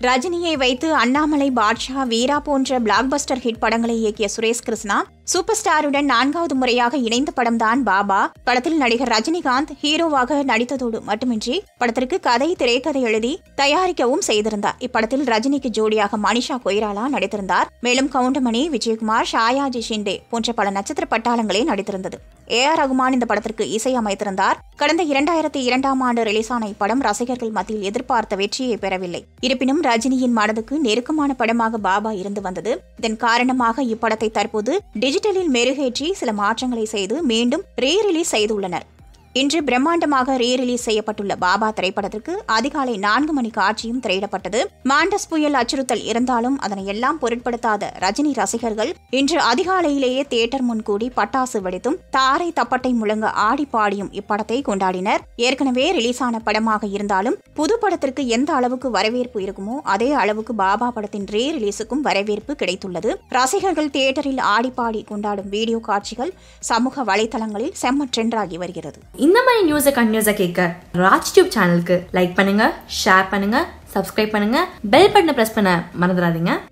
ரஜினியை வைத்து அண்ணாமலை பாட்ஷா வீரா போன்ற பிளாக்பஸ்டர் ஹிட் படங்களை இயக்கிய சுரேஷ் கிருஷ்ணா சூப்பர் ஸ்டாருடன் நான்காவது முறையாக இணைந்த படம்தான் பாபா படத்தில் நடிகர் ரஜினிகாந்த் ஹீரோவாக நடித்ததோடு மட்டுமின்றி படத்திற்கு கதை திரைக்கதை எழுதி தயாரிக்கவும் செய்திருந்தார் இப்படத்தில் ரஜினிக்கு ஜோடியாக மனிஷா கொய்ராலா நடித்திருந்தார் மேலும் கவுண்டமணி விஜயகுமார் ஷாயாஜி ஷிண்டே போன்ற பல நட்சத்திர பட்டாளங்களே நடித்திருந்தது ஏ ஆர் ரகுமான் இந்த படத்திற்கு இசை அமைத்திருந்தார் கடந்த இரண்டாயிரத்தி இரண்டாம் ஆண்டு ரிலீஸான இப்படம் ரசிகர்கள் மத்தியில் எதிர்பார்த்த வெற்றியை பெறவில்லை இருப்பினும் ரஜினியின் மனதுக்கு நெருக்கமான படமாக பாபா இருந்து வந்தது இதன் காரணமாக இப்படத்தை தற்போது டிஜிட்டலில் மெருகேற்றி சில மாற்றங்களை செய்து மீண்டும் ரீ ரிலீஸ் செய்துள்ளனர் இன்று பிரம்மாண்டமாக ரீ ரிலீஸ் செய்யப்பட்டுள்ள பாபா திரைப்படத்திற்கு அதிகாலை நான்கு மணி காட்சியும் திரையிடப்பட்டது மாண்டஸ் புயல் அச்சுறுத்தல் இருந்தாலும் அதனை எல்லாம் பொருட்படுத்தாத ரஜினி ரசிகர்கள் இன்று அதிகாலையிலேயே தியேட்டர் முன் கூடி பட்டாசு வெடித்தும் தாரை தப்பட்டை முழங்க ஆடி பாடியும் இப்படத்தை கொண்டாடினர் ஏற்கனவே ரிலீஸ் ஆன படமாக இருந்தாலும் புது படத்திற்கு எந்த அளவுக்கு வரவேற்பு இருக்குமோ அதே அளவுக்கு பாபா படத்தின் ரீ ரிலீஸுக்கும் வரவேற்பு கிடைத்துள்ளது ரசிகர்கள் தியேட்டரில் ஆடி பாடி கொண்டாடும் வீடியோ காட்சிகள் சமூக வலைதளங்களில் செம்ம ட்ரெண்டாகி வருகிறது இந்த மாதிரி நியூஸை கண்டினியூஸாக கேட்க ராஜ் டியூப் சேனலுக்கு லைக் பண்ணுங்க ஷேர் பண்ணுங்க சப்ஸ்கிரைப் பண்ணுங்க பெல் பட்டனை ப்ரெஸ் பண்ண மறந்துடாதீங்க